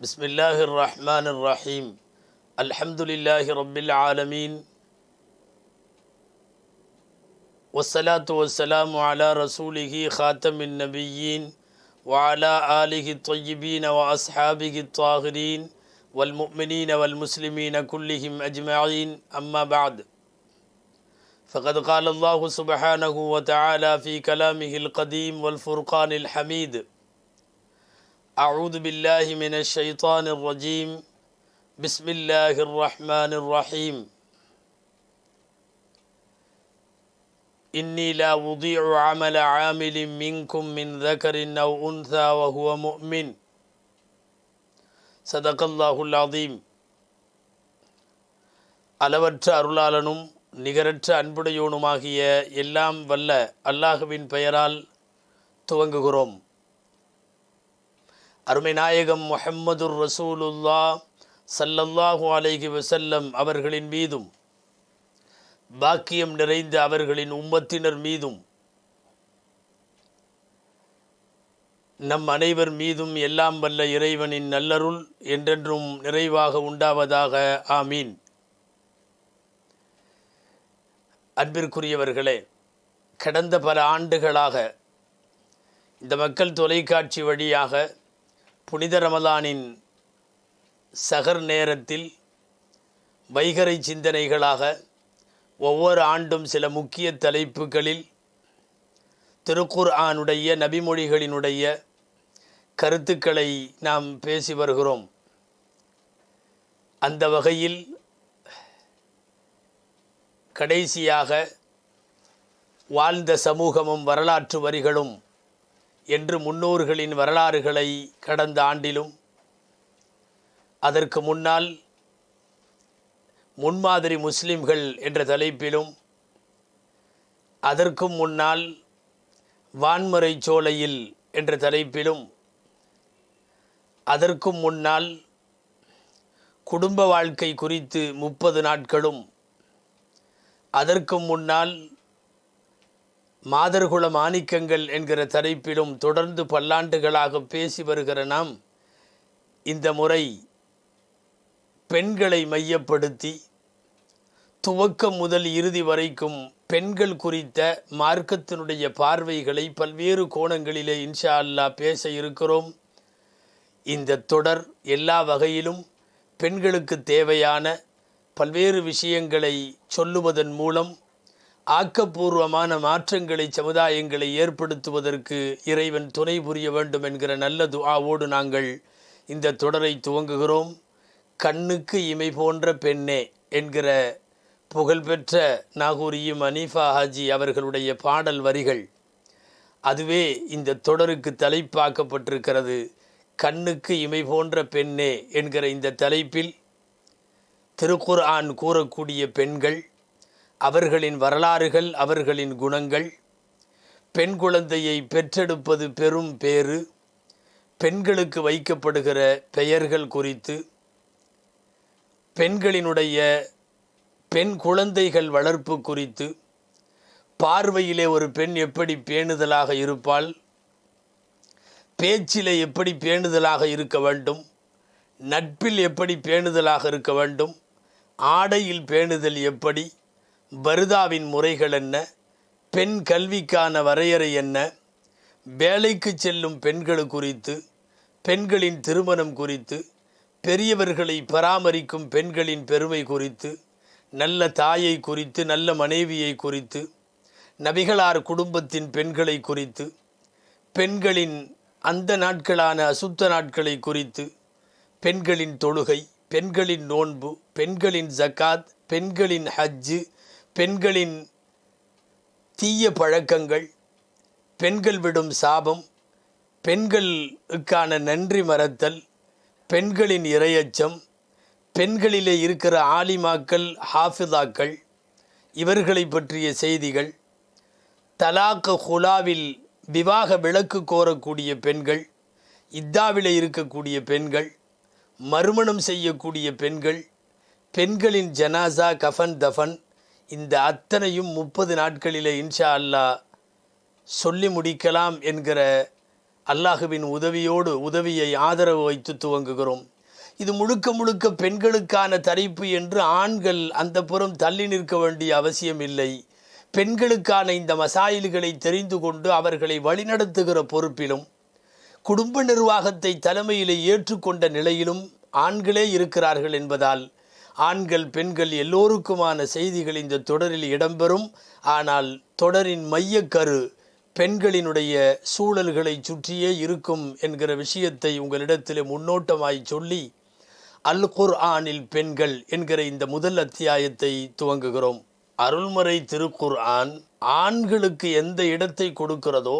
بسم الله الرحمن الرحيم الحمد لله رب العالمين والصلاة والسلام على رسوله خاتم النبيين وعلى آله الطيبين وأصحابه الطاهرين والمؤمنين والمسلمين كلهم أجمعين أما بعد فقد قال الله سبحانه وتعالى في كلامه القديم والفرقان الحميد أعوذ بالله من الشيطان الرجيم بسم الله الرحمن الرحيم إني لا أضيع عمل عامل منكم من ذكر أو أنثى وهو مؤمن صدق الله العظيم அளவற்ற அருளாளனும் நிகரற்ற அன்புடையோனுமாகிய எல்லாம் வல்ல அல்லாஹுவின் பெயரால் துவங்குகிறோம் அருமை நாயகம் முஹம்மதுர் ரசூலுல்லா சல்லல்லாஹு அலைஹி வசல்லம் அவர்களின் மீதும் பாக்கியம் நிறைந்த அவர்களின் உம்மத்தினர் மீதும் நம் அனைவர் மீதும் எல்லாம் வல்ல இறைவனின் நல்லருள் என்றென்றும் நிறைவாக உண்டாவதாக ஆமீன் அன்பிற்குரியவர்களே கடந்த பல ஆண்டுகளாக இந்த மக்கள் தொலைக்காட்சி வழியாக புனித ரமலானின் சகர் நேரத்தில் வைகரை சிந்தனைகளாக ஒவ்வொரு ஆண்டும் சில முக்கிய தலைப்புகளில் திருக்குர் ஆனுடைய நபிமொழிகளினுடைய கருத்துக்களை நாம் பேசி வருகிறோம் அந்த வகையில் கடைசியாக வாழ்ந்த சமூகமும் வரலாற்று வரிகளும் என்று முன்னோர்களின் வரலாறுகளை கடந்த ஆண்டிலும் அதற்கு முன்னால் முன்மாதிரி முஸ்லிம்கள் என்ற தலைப்பிலும் அதற்கும் முன்னால் வான்முறை சோலையில் என்ற தலைப்பிலும் அதற்கும் முன்னால் குடும்ப வாழ்க்கை குறித்து முப்பது நாட்களும் அதற்கும் முன்னால் மாதர்குல மாணிக்கங்கள் என்கிற தலைப்பிலும் தொடர்ந்து பல்லாண்டுகளாக பேசி வருகிற நாம் இந்த முறை பெண்களை மையப்படுத்தி துவக்கம் முதல் இறுதி வரைக்கும் பெண்கள் குறித்த மார்க்கத்தினுடைய பார்வைகளை பல்வேறு கோணங்களிலே இன்ஷா அல்லா பேச இருக்கிறோம் இந்த தொடர் எல்லா வகையிலும் பெண்களுக்கு தேவையான பல்வேறு விஷயங்களை சொல்லுவதன் மூலம் ஆக்கப்பூர்வமான மாற்றங்களை சமுதாயங்களை ஏற்படுத்துவதற்கு இறைவன் துணை புரிய வேண்டும் என்கிற நல்ல துஆவோடு நாங்கள் இந்த தொடரை துவங்குகிறோம் கண்ணுக்கு இமை போன்ற பெண்ணே என்கிற புகழ்பெற்ற நாகூரியும் அனீஃபா ஹாஜி அவர்களுடைய பாடல் வரிகள் அதுவே இந்த தொடருக்கு தலைப்பாக்கப்பட்டிருக்கிறது கண்ணுக்கு இமை போன்ற பெண்ணே என்கிற இந்த தலைப்பில் திருக்குர் ஆன் கூறக்கூடிய பெண்கள் அவர்களின் வரலாறுகள் அவர்களின் குணங்கள் பெண் குழந்தையை பெற்றெடுப்பது பெரும் பேறு பெண்களுக்கு வைக்கப்படுகிற பெயர்கள் குறித்து பெண்களினுடைய பெண் குழந்தைகள் வளர்ப்பு குறித்து பார்வையிலே ஒரு பெண் எப்படி பேணுதலாக இருப்பாள் பேச்சிலே எப்படி பேணுதலாக இருக்க வேண்டும் நட்பில் எப்படி பேணுதலாக இருக்க வேண்டும் ஆடையில் பேணுதல் எப்படி பருதாவின் முறைகள் என்ன பெண் கல்விக்கான வரையறை என்ன வேலைக்கு செல்லும் பெண்கள் குறித்து பெண்களின் திருமணம் குறித்து பெரியவர்களை பராமரிக்கும் பெண்களின் பெருமை குறித்து நல்ல தாயை குறித்து நல்ல மனைவியை குறித்து நபிகளார் குடும்பத்தின் பெண்களை குறித்து பெண்களின் அந்த நாட்களான அசுத்த நாட்களை குறித்து பெண்களின் தொழுகை பெண்களின் நோன்பு பெண்களின் ஜக்காத் பெண்களின் ஹஜ்ஜு பெண்களின் தீய பழக்கங்கள் பெண்கள் விடும் சாபம் பெண்களுக்கான நன்றி மறத்தல் பெண்களின் இரையச்சம் பெண்களிலே இருக்கிற ஆலிமாக்கள் ஹாஃபிதாக்கள் இவர்களை பற்றிய செய்திகள் தலாக்க ஹுலாவில் விவாக விளக்கு கோரக்கூடிய பெண்கள் இத்தாவிலே இருக்கக்கூடிய பெண்கள் மறுமணம் செய்யக்கூடிய பெண்கள் பெண்களின் ஜனாசா கஃபன் தஃபன் இந்த அத்தனையும் முப்பது நாட்களிலே இன்ஷா அல்லாஹ் சொல்லி முடிக்கலாம் என்கிற அல்லாஹுவின் உதவியோடு உதவியை ஆதரவு வைத்து துவங்குகிறோம் இது முழுக்க முழுக்க பெண்களுக்கான தரிப்பு என்று ஆண்கள் அந்த புறம் தள்ளி நிற்க வேண்டிய அவசியம் இல்லை பெண்களுக்கான இந்த மசாயில்களை தெரிந்து கொண்டு அவர்களை வழிநடத்துகிற பொறுப்பிலும் குடும்ப நிர்வாகத்தை தலைமையிலே ஏற்றுக்கொண்ட நிலையிலும் ஆண்களே இருக்கிறார்கள் என்பதால் ஆண்கள் பெண்கள் எல்லோருக்குமான செய்திகள் இந்த தொடரில் இடம்பெறும் ஆனால் தொடரின் மையக்கரு பெண்களினுடைய சூழல்களை சுற்றியே இருக்கும் என்கிற விஷயத்தை உங்களிடத்திலே முன்னோட்டமாய் சொல்லி அல் குர்ஆனில் பெண்கள் என்கிற இந்த முதல் அத்தியாயத்தை துவங்குகிறோம் அருள்முறை திருக்குர்ஆன் ஆண்களுக்கு எந்த இடத்தை கொடுக்கிறதோ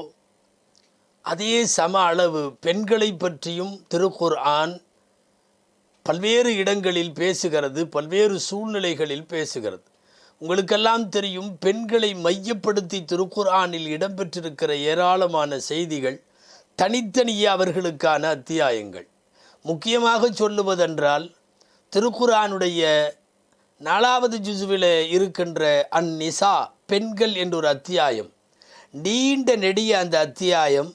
அதே சம அளவு பெண்களை பற்றியும் திருக்குர்ஆன் பல்வேறு இடங்களில் பேசுகிறது பல்வேறு சூழ்நிலைகளில் பேசுகிறது உங்களுக்கெல்லாம் தெரியும் பெண்களை மையப்படுத்தி திருக்குர்ஆனில் இடம்பெற்றிருக்கிற ஏராளமான செய்திகள் தனித்தனியே அவர்களுக்கான அத்தியாயங்கள் முக்கியமாக சொல்லுவதென்றால் திருக்குர்ஆனுடைய நாலாவது ஜுசுவில் இருக்கின்ற அந்நிசா பெண்கள் என்ற ஒரு அத்தியாயம் நீண்ட நெடிய அந்த அத்தியாயம்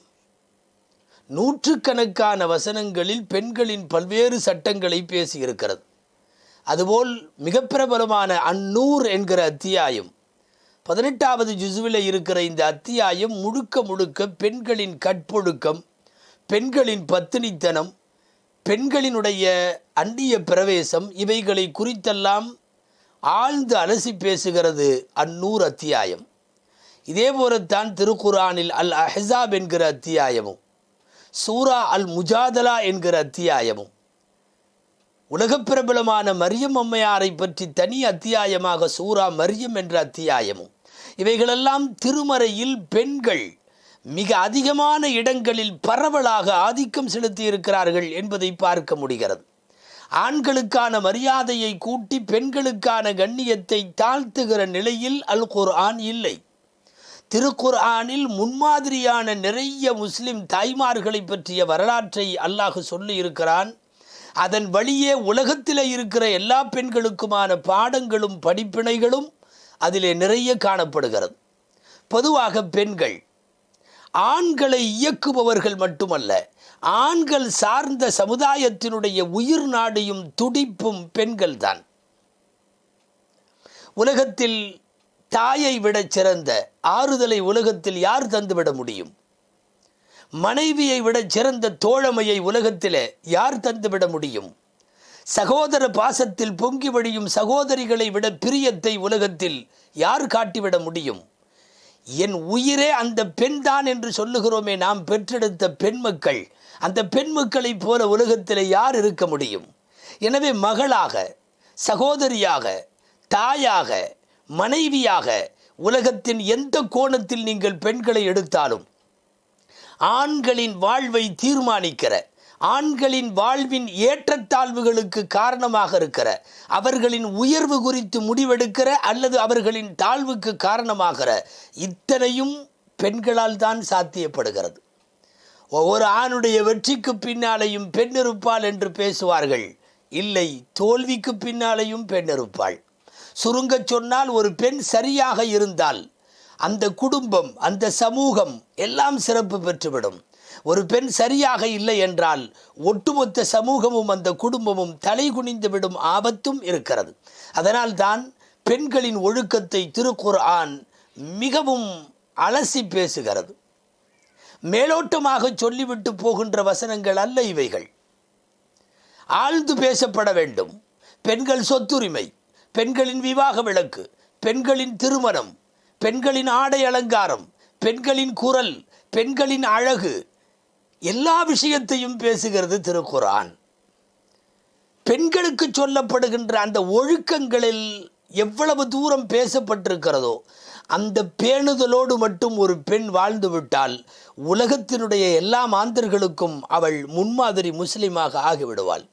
நூற்றுக்கணக்கான வசனங்களில் பெண்களின் பல்வேறு சட்டங்களை பேசியிருக்கிறது அதுபோல் மிக பிரபலமான அந்நூர் என்கிற அத்தியாயம் பதினெட்டாவது ஜுசுவில் இருக்கிற இந்த அத்தியாயம் முழுக்க முழுக்க பெண்களின் கற்பொழுக்கம் பெண்களின் பத்தினித்தனம் பெண்களினுடைய அந்நிய பிரவேசம் இவைகளை குறித்தெல்லாம் ஆழ்ந்து அலசி பேசுகிறது அந்நூர் அத்தியாயம் இதே போலத்தான் திருக்குரானில் அல் அஹசாப் என்கிற அத்தியாயமும் சூரா அல் முஜாதலா என்கிற அத்தியாயமும் உலகப் பிரபலமான மரியம் அம்மையாரை பற்றி தனி அத்தியாயமாக சூரா மரியம் என்ற அத்தியாயமும் இவைகளெல்லாம் திருமறையில் பெண்கள் மிக அதிகமான இடங்களில் பரவலாக ஆதிக்கம் செலுத்தி இருக்கிறார்கள் என்பதை பார்க்க முடிகிறது ஆண்களுக்கான மரியாதையை கூட்டி பெண்களுக்கான கண்ணியத்தை தாழ்த்துகிற நிலையில் அல் குர்ஆன் இல்லை திருக்குர்ஆனில் முன்மாதிரியான நிறைய முஸ்லிம் தாய்மார்களை பற்றிய வரலாற்றை அல்லாஹ் சொல்லி இருக்கிறான் அதன் வழியே உலகத்தில் இருக்கிற எல்லா பெண்களுக்குமான பாடங்களும் படிப்பினைகளும் அதிலே நிறைய காணப்படுகிறது பொதுவாக பெண்கள் ஆண்களை இயக்குபவர்கள் மட்டுமல்ல ஆண்கள் சார்ந்த சமுதாயத்தினுடைய உயிர் நாடியும் துடிப்பும் பெண்கள்தான் உலகத்தில் தாயை விட சிறந்த ஆறுதலை உலகத்தில் யார் தந்துவிட முடியும் மனைவியை விட சிறந்த தோழமையை உலகத்தில் யார் தந்துவிட முடியும் சகோதர பாசத்தில் பொங்கி வழியும் சகோதரிகளை விட பிரியத்தை உலகத்தில் யார் காட்டிவிட முடியும் என் உயிரே அந்த பெண்தான் என்று சொல்லுகிறோமே நாம் பெற்றெடுத்த பெண் மக்கள் அந்த பெண் மக்களைப் போல உலகத்தில் யார் இருக்க முடியும் எனவே மகளாக சகோதரியாக தாயாக மனைவியாக உலகத்தின் எந்த கோணத்தில் நீங்கள் பெண்களை எடுத்தாலும் ஆண்களின் வாழ்வை தீர்மானிக்கிற ஆண்களின் வாழ்வின் ஏற்றத்தாழ்வுகளுக்கு காரணமாக இருக்கிற அவர்களின் உயர்வு குறித்து முடிவெடுக்கிற அல்லது அவர்களின் தாழ்வுக்கு காரணமாகிற இத்தனையும் பெண்களால் தான் சாத்தியப்படுகிறது ஒவ்வொரு ஆணுடைய வெற்றிக்கு பின்னாலேயும் பெண் இருப்பாள் என்று பேசுவார்கள் இல்லை தோல்விக்கு பின்னாலேயும் பெண் இருப்பாள் சுருங்கச் சொன்னால் ஒரு பெண் சரியாக இருந்தால் அந்த குடும்பம் அந்த சமூகம் எல்லாம் சிறப்பு பெற்றுவிடும் ஒரு பெண் சரியாக இல்லை என்றால் ஒட்டுமொத்த சமூகமும் அந்த குடும்பமும் தலை குனிந்து விடும் ஆபத்தும் இருக்கிறது அதனால் தான் பெண்களின் ஒழுக்கத்தை திருக்குர்ஆன் மிகவும் அலசி பேசுகிறது மேலோட்டமாக சொல்லிவிட்டு போகின்ற வசனங்கள் அல்ல இவைகள் ஆழ்ந்து பேசப்பட வேண்டும் பெண்கள் சொத்துரிமை பெண்களின் விவாக விளக்கு பெண்களின் திருமணம் பெண்களின் ஆடை அலங்காரம் பெண்களின் குரல் பெண்களின் அழகு எல்லா விஷயத்தையும் பேசுகிறது திருக்குரான் பெண்களுக்கு சொல்லப்படுகின்ற அந்த ஒழுக்கங்களில் எவ்வளவு தூரம் பேசப்பட்டிருக்கிறதோ அந்த பேணுதலோடு மட்டும் ஒரு பெண் வாழ்ந்து விட்டால் உலகத்தினுடைய எல்லா மாந்தர்களுக்கும் அவள் முன்மாதிரி முஸ்லிமாக ஆகிவிடுவாள்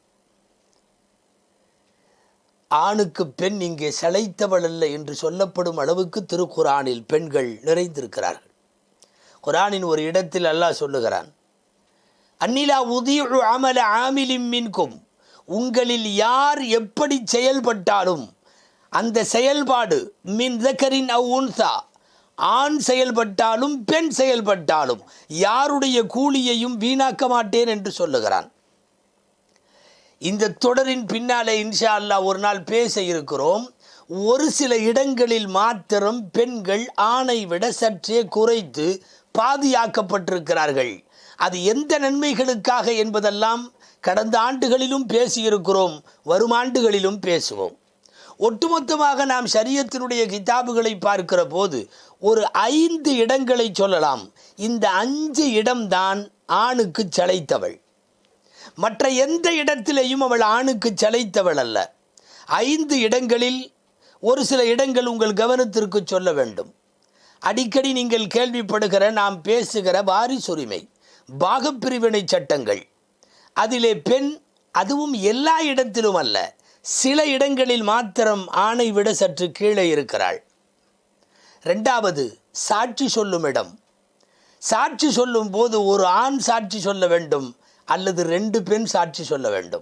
ஆணுக்கு பெண் இங்கே சளைத்தவள் அல்ல என்று சொல்லப்படும் அளவுக்கு திருக்குரானில் பெண்கள் நிறைந்திருக்கிறார்கள் குரானின் ஒரு இடத்தில் அல்லாஹ் சொல்லுகிறான் அந்நிலா உதியு அமல ஆமிலிம் மின்கும் உங்களில் யார் எப்படி செயல்பட்டாலும் அந்த செயல்பாடு மின் தக்கரின் அவுன்சா ஆண் செயல்பட்டாலும் பெண் செயல்பட்டாலும் யாருடைய கூலியையும் வீணாக்க மாட்டேன் என்று சொல்லுகிறான் இந்த தொடரின் பின்னாலே இன்ஷா அல்லாஹ் ஒரு நாள் பேச இருக்கிறோம் ஒரு சில இடங்களில் மாத்திரம் பெண்கள் ஆணை விட சற்றே குறைத்து பாதியாக்கப்பட்டிருக்கிறார்கள் அது எந்த நன்மைகளுக்காக என்பதெல்லாம் கடந்த ஆண்டுகளிலும் பேசியிருக்கிறோம் வரும் ஆண்டுகளிலும் பேசுவோம் ஒட்டுமொத்தமாக நாம் ஷரியத்தினுடைய கிதாபுகளை பார்க்கிற போது ஒரு ஐந்து இடங்களை சொல்லலாம் இந்த அஞ்சு இடம்தான் ஆணுக்கு சளைத்தவள் மற்ற எந்த இடத்திலேயும் அவள் ஆணுக்கு சளைத்தவள் அல்ல ஐந்து இடங்களில் ஒரு சில இடங்கள் உங்கள் கவனத்திற்கு சொல்ல வேண்டும் அடிக்கடி நீங்கள் கேள்விப்படுகிற நாம் பேசுகிற வாரிசுரிமை பாகப்பிரிவினை சட்டங்கள் அதிலே பெண் அதுவும் எல்லா இடத்திலும் அல்ல சில இடங்களில் மாத்திரம் ஆணை விட சற்று கீழே இருக்கிறாள் ரெண்டாவது சாட்சி சொல்லும் இடம் சாட்சி சொல்லும் போது ஒரு ஆண் சாட்சி சொல்ல வேண்டும் அல்லது ரெண்டு பெண் சாட்சி சொல்ல வேண்டும்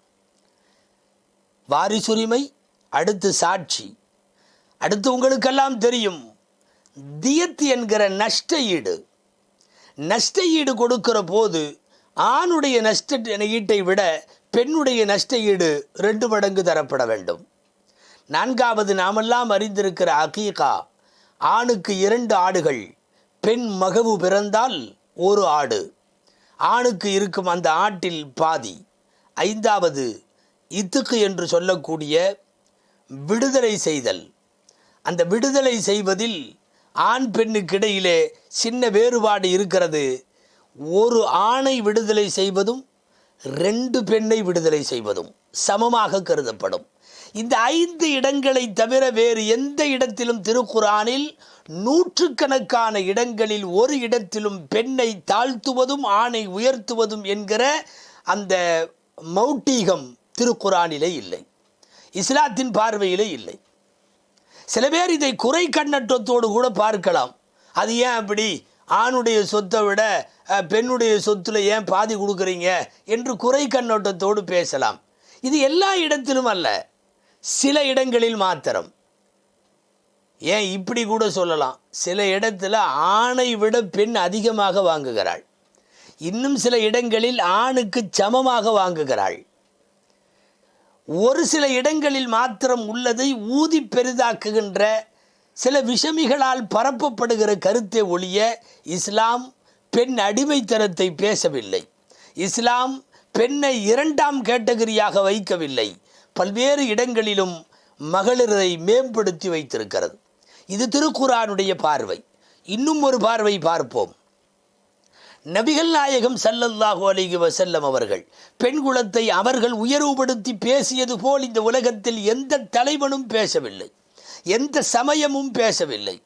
வாரிசுரிமை அடுத்து சாட்சி அடுத்து உங்களுக்கெல்லாம் தெரியும் தியத் என்கிற நஷ்ட ஈடு நஷ்ட ஈடு கொடுக்கிற போது ஆணுடைய நஷ்ட ஈட்டை விட பெண்ணுடைய நஷ்ட ஈடு ரெண்டு மடங்கு தரப்பட வேண்டும் நான்காவது நாமெல்லாம் அறிந்திருக்கிற அகீகா ஆணுக்கு இரண்டு ஆடுகள் பெண் மகவு பிறந்தால் ஒரு ஆடு ஆணுக்கு இருக்கும் அந்த ஆட்டில் பாதி ஐந்தாவது இத்துக்கு என்று சொல்லக்கூடிய விடுதலை செய்தல் அந்த விடுதலை செய்வதில் ஆண் பெண்ணுக்கிடையிலே சின்ன வேறுபாடு இருக்கிறது ஒரு ஆணை விடுதலை செய்வதும் ரெண்டு பெண்ணை விடுதலை செய்வதும் சமமாக கருதப்படும் இந்த ஐந்து இடங்களை தவிர வேறு எந்த இடத்திலும் திருக்குறானில் நூற்றுக்கணக்கான இடங்களில் ஒரு இடத்திலும் பெண்ணை தாழ்த்துவதும் ஆணை உயர்த்துவதும் என்கிற அந்த மௌட்டீகம் திருக்குறானிலே இல்லை இஸ்லாத்தின் பார்வையிலே இல்லை சில பேர் இதை குறை கண்ணற்றத்தோடு கூட பார்க்கலாம் அது ஏன் அப்படி ஆணுடைய சொத்தை விட அஹ், பெண்ணுடைய சொத்துல ஏன் பாதி கொடுக்குறீங்க என்று குறை கண்ணோட்டத்தோடு பேசலாம் இது எல்லா இடத்திலும் அல்ல சில இடங்களில் மாத்திரம் ஏன் இப்படி கூட சொல்லலாம் சில இடத்துல ஆணை விட பெண் அதிகமாக வாங்குகிறாள் இன்னும் சில இடங்களில் ஆணுக்கு சமமாக வாங்குகிறாள் ஒரு சில இடங்களில் மாத்திரம் உள்ளதை ஊதி பெரிதாக்குகின்ற சில விஷமிகளால் பரப்பப்படுகிற கருத்தை ஒழிய இஸ்லாம் பெண் அடிமைத்தனத்தை பேசவில்லை இஸ்லாம் பெண்ணை இரண்டாம் கேட்டகரியாக வைக்கவில்லை பல்வேறு இடங்களிலும் மகளிரை மேம்படுத்தி வைத்திருக்கிறது இது திருக்குரானுடைய பார்வை இன்னும் ஒரு பார்வை பார்ப்போம் நபிகள் நாயகம் ஸல்லல்லாஹு அலைஹி வஸல்லம் அவர்கள் பெண் குலத்தை அவர்கள் உயர்வுபடுத்தி பேசியது போல் இந்த உலகத்தில் எந்த தலைவனும் பேசவில்லை எந்த சமயமும் பேசவில்லை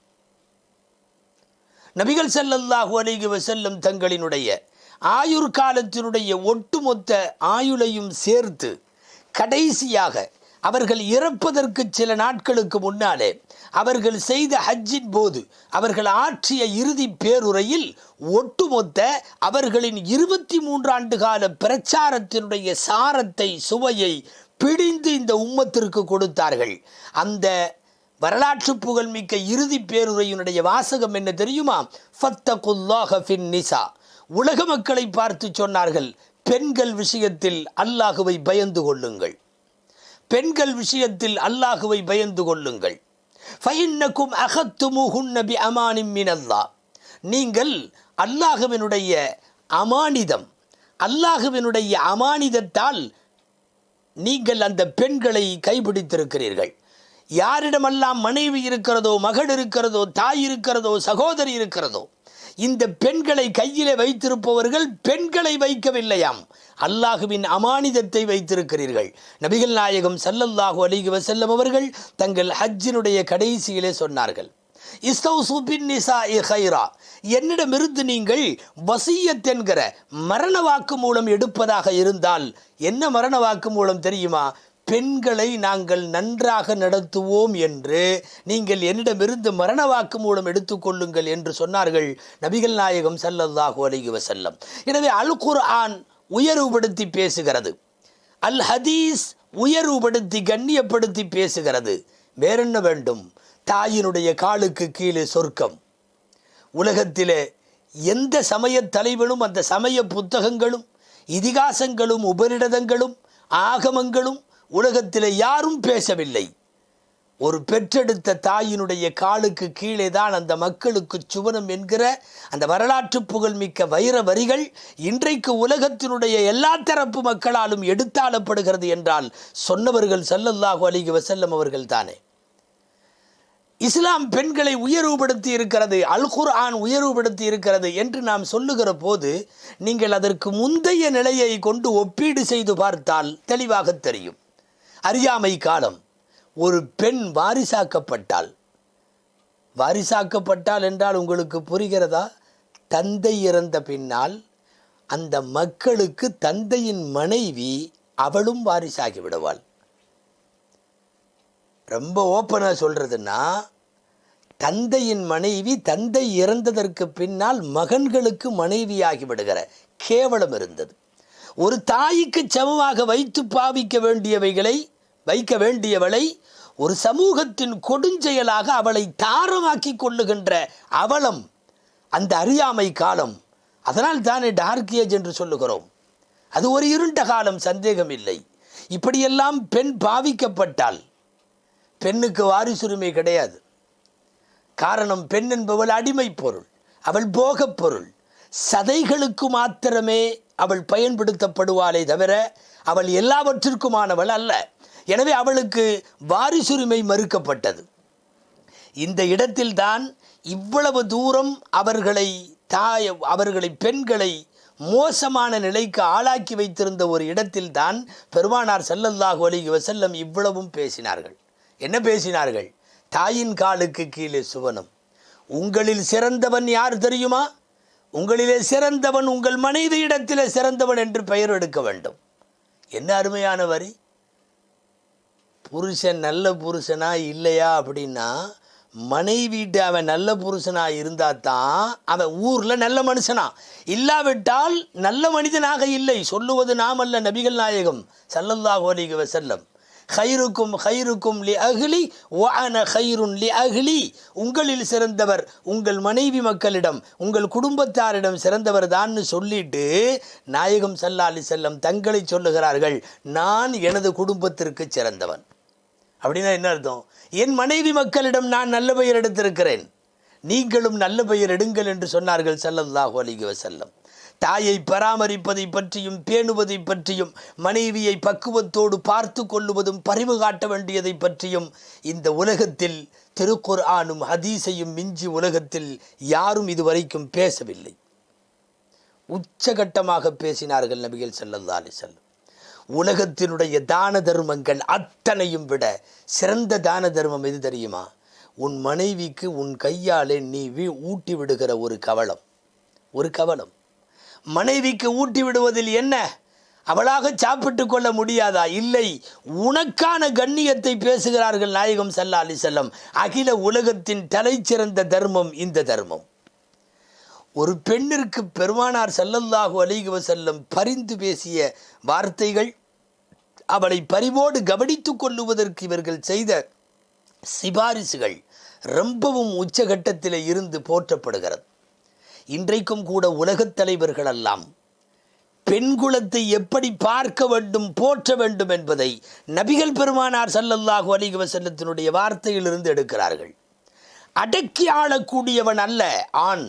நபிகள் ஸல்லல்லாஹு அலைஹி வஸல்லம் தங்களினுடைய ஆயுர் காலத்தினுடைய ஒட்டுமொத்த ஆயுளையும் சேர்த்து கடைசியாக அவர்கள் இறப்பதற்கு சில நாட்களுக்கு முன்னாலே அவர்கள் செய்த ஹஜ்ஜின் போது அவர்கள் ஆற்றிய இறுதி பேருரையில் ஒட்டுமொத்த அவர்களின் இருபத்தி மூன்றாண்டு கால பிரச்சாரத்தினுடைய சாரத்தை சுவையை பிழிந்து இந்த உம்மத்திற்கு கொடுத்தார்கள் அந்த வரலாற்று புகழ்மிக்க இறுதி பேருரையினுடைய வாசகம் என்ன தெரியுமா ஃபத்தகுல்லாஹ ஃபின் நிசா உலக மக்களை பார்த்து சொன்னார்கள் பெண்கள் விஷயத்தில் அல்லாஹுவை பயந்து கொள்ளுங்கள் பெண்கள் விஷயத்தில் அல்லாஹுவை பயந்து கொள்ளுங்கள் ஃபைன்னக்கும் அகத்துமுகுன்ன பி அமானிம் மினல்லா நீங்கள் அல்லாஹுவினுடைய அமானிதம் அல்லாஹுவினுடைய அமானிதத்தால் நீங்கள் அந்த பெண்களை கைப்பிடித்திருக்கிறீர்கள் யாரிடமெல்லாம் மனைவி இருக்கிறதோ மகள் இருக்கிறதோ தாய் இருக்கிறதோ சகோதரி இருக்கிறதோ இந்த பெண்களை கையிலே வைத்திருப்பவர்கள் பெண்களை வைக்கவில்லையாம் அல்லாஹுவின் அமானிதத்தை வைத்திருக்கிறீர்கள் நபிகள் நாயகம் ஸல்லல்லாஹு அலைஹி வஸல்லம் அவர்கள் தங்கள் ஹஜ்ஜினுடைய கடைசியிலே சொன்னார்கள் இஸ்தௌசு பின் நிசாஇ ஹைரா என்னிடமிருந்து நீங்கள் வசியத் என்கிற மரண வாக்கு மூலம் எடுப்பதாக இருந்தால் என்ன மரண வாக்கு மூலம் தெரியுமா பெண்களை நாங்கள் நன்றாக நடத்துவோம் என்று நீங்கள் என்னிடமிருந்து மரண வாக்கு மூலம் எடுத்துக்கொள்ளுங்கள் என்று சொன்னார்கள் நபிகள் நாயகம் ஸல்லல்லாஹு அலைஹி வஸல்லம் எனவே அல் குர்ஆன் உயர்வுபடுத்தி பேசுகிறது அல் ஹதீஸ் உயர்வுபடுத்தி கண்ணியப்படுத்தி பேசுகிறது வேறென்ன வேண்டும் தாயினுடைய காலுக்கு கீழே சொர்க்கம் உலகத்திலே எந்த சமய தலைவனும் அந்த சமய புத்தகங்களும் இதிகாசங்களும் உபரிடதங்களும் ஆகமங்களும் உலகத்தில் யாரும் பேசவில்லை ஒரு பெற்றெடுத்த தாயினுடைய காலுக்கு கீழே தான் அந்த மக்களுக்கு சுவனம் என்கிற அந்த வரலாற்று புகழ்மிக்க வைர வரிகள் இன்றைக்கு உலகத்தினுடைய எல்லா தரப்பு மக்களாலும் எடுத்தாளப்படுகிறது என்றால் சொன்னவர்கள் ஸல்லல்லாஹு அலைஹி வஸல்லம் அவர்கள் தானே இஸ்லாம் பெண்களை உயர்வுபடுத்தி இருக்கிறது அல் குர்ஆன் உயர்வுபடுத்தி இருக்கிறது என்று நாம் சொல்லுகிற போது நீங்கள் அதற்கு முந்தைய நிலையை கொண்டு ஒப்பீடு செய்து பார்த்தால் தெளிவாக தெரியும் அறியாமை காலம் ஒரு பெண் வாரிசாக்கப்பட்டால் வாரிசாக்கப்பட்டால் என்றால் உங்களுக்கு புரிகிறதா தந்தை இறந்த பின்னால் அந்த மக்களுக்கு தந்தையின் மனைவி அவளும் வாரிசாகி விடுவாள் ரொம்ப ஓப்பனாக சொல்கிறதுன்னா தந்தையின் மனைவி தந்தை இறந்ததற்கு பின்னால் மகன்களுக்கு மனைவியாகி விடுகிற கேவலம் இருந்தது ஒரு தாய்க்கு சமமாக வைத்து பாவிக்க வேண்டியவைகளை வைக்க வேண்டியவளை ஒரு சமூகத்தின் கொடுஞ்செயலாக அவளை தாரமாக்கி கொள்ளுகின்ற அவலம் அந்த அறியாமை காலம் அதனால் தானே டார்க் ஏஜ் என்று சொல்லுகிறோம் அது ஒரு இருண்ட காலம் சந்தேகம் இல்லை இப்படியெல்லாம் பெண் பாவிக்கப்பட்டால் பெண்ணுக்கு வாரிசுரிமை கிடையாது காரணம் பெண் என்பவள் அடிமை பொருள் அவள் போகப் பொருள் சதைகளுக்கு மாத்திரமே அவள் பயன்படுத்தப்படுவாளே தவிர அவள் எல்லாவற்றிற்குமானவள் அல்ல எனவே அவளுக்கு வாரிசுரிமை மறுக்கப்பட்டது இந்த இடத்தில்தான் இவ்வளவு தூரம் அவர்களை தாய அவர்களை பெண்களை மோசமான நிலைக்கு ஆளாக்கி வைத்திருந்த ஒரு இடத்தில்தான் பெருமானார் ஸல்லல்லாஹு அலைஹி வஸல்லம் இவ்வளவும் பேசினார்கள் என்ன பேசினார்கள் தாயின் காலுக்கு கீழே சுவனம் உங்களில் சிறந்தவன் யார் தெரியுமா உங்களிலே சிறந்தவன் உங்கள் மனைவி இடத்திலே சிறந்தவன் என்று பெயர் எடுக்க வேண்டும் என்ன அருமையான வரி புருஷன் நல்ல புருஷனா இல்லையா அப்படின்னா மனைவிட்டு அவன் நல்ல புருஷனா இருந்தா தான் அவன் ஊர்ல நல்ல மனுஷனா இல்லாவிட்டால் நல்ல மனிதனாக இல்லை சொல்லுவது நாமல்ல நபிகள் நாயகம் ஸல்லல்லாஹு அலைஹி வஸல்லம் ஹைருக்கும் ஹைருக்கும் லி அஹ்லி வஅன ஹைருன் லி அஹ்லி உங்களில் சிறந்தவர் உங்கள் மனைவி மக்களிடம் உங்கள் குடும்பத்தாரிடம் சிறந்தவர் தான்னு சொல்லிட்டு நாயகம் சல்லாலி செல்லம் தங்களை சொல்லுகிறார்கள் நான் எனது குடும்பத்திற்கு சிறந்தவன் அப்படின்னா என்ன அர்த்தம் என் மனைவி மக்களிடம் நான் நல்ல பெயர் எடுத்திருக்கிறேன் நீங்களும் நல்ல பெயர் எடுங்கள் என்று சொன்னார்கள் ஸல்லல்லாஹு அலைஹி வஸல்லம் தாயை பராமரிப்பதை பற்றியும் பேணுவதை பற்றியும் மனைவியை பக்குவத்தோடு பார்த்து கொள்ளுவதும் பரிவு காட்ட வேண்டியதை பற்றியும் இந்த உலகத்தில் திருக்குர்ஆனும் ஹதீஸையும் மிஞ்சி உலகத்தில் யாரும் இதுவரைக்கும் பேசவில்லை உச்சகட்டமாக பேசினார்கள் நபிகள் ஸல்லல்லாஹு அலைஹி வஸல்லம் உலகத்தினுடைய தான தர்மங்கள் அத்தனையும் விட சிறந்த தான தர்மம் எது தெரியுமா உன் மனைவிக்கு உன் கையாலே நீ வீ- ஊட்டி விடுகிற ஒரு கவளம் ஒரு கவளம் மனைவிக்கு ஊட்டி விடுவதில் என்ன அவளாக சாப்பிட்டு கொள்ள முடியாதா இல்லை உனக்கான கண்ணியத்தை பேசுகிறார்கள் நாயகம் சல்லா அலி செல்லம் அகில உலகத்தின் தலைச்சிறந்த தர்மம் இந்த தர்மம் ஒரு பெண்ணிற்கு பெருமானார் ஸல்லல்லாஹு அலைஹி வஸல்லம் பரிந்து பேசிய வார்த்தைகள் அவளை பரிவோடு கவனித்துக் கொள்ளுவதற்கு இவர்கள் செய்த சிபாரிசுகள் ரொம்பவும் உச்சகட்டத்தில் இருந்து போற்றப்படுகிறது இன்றைக்கும் கூட உலகத் தலைவர்கள் எல்லாம் பெண்குலத்தை எப்படி பார்க்க வேண்டும் போற்ற வேண்டும் என்பதை நபிகள் பெருமானார் ஸல்லல்லாஹு அலைஹி வஸல்லத்தினுடைய வார்த்தையிலிருந்து எடுக்கிறார்கள் அடக்கி ஆளக்கூடியவன் அல்ல ஆண்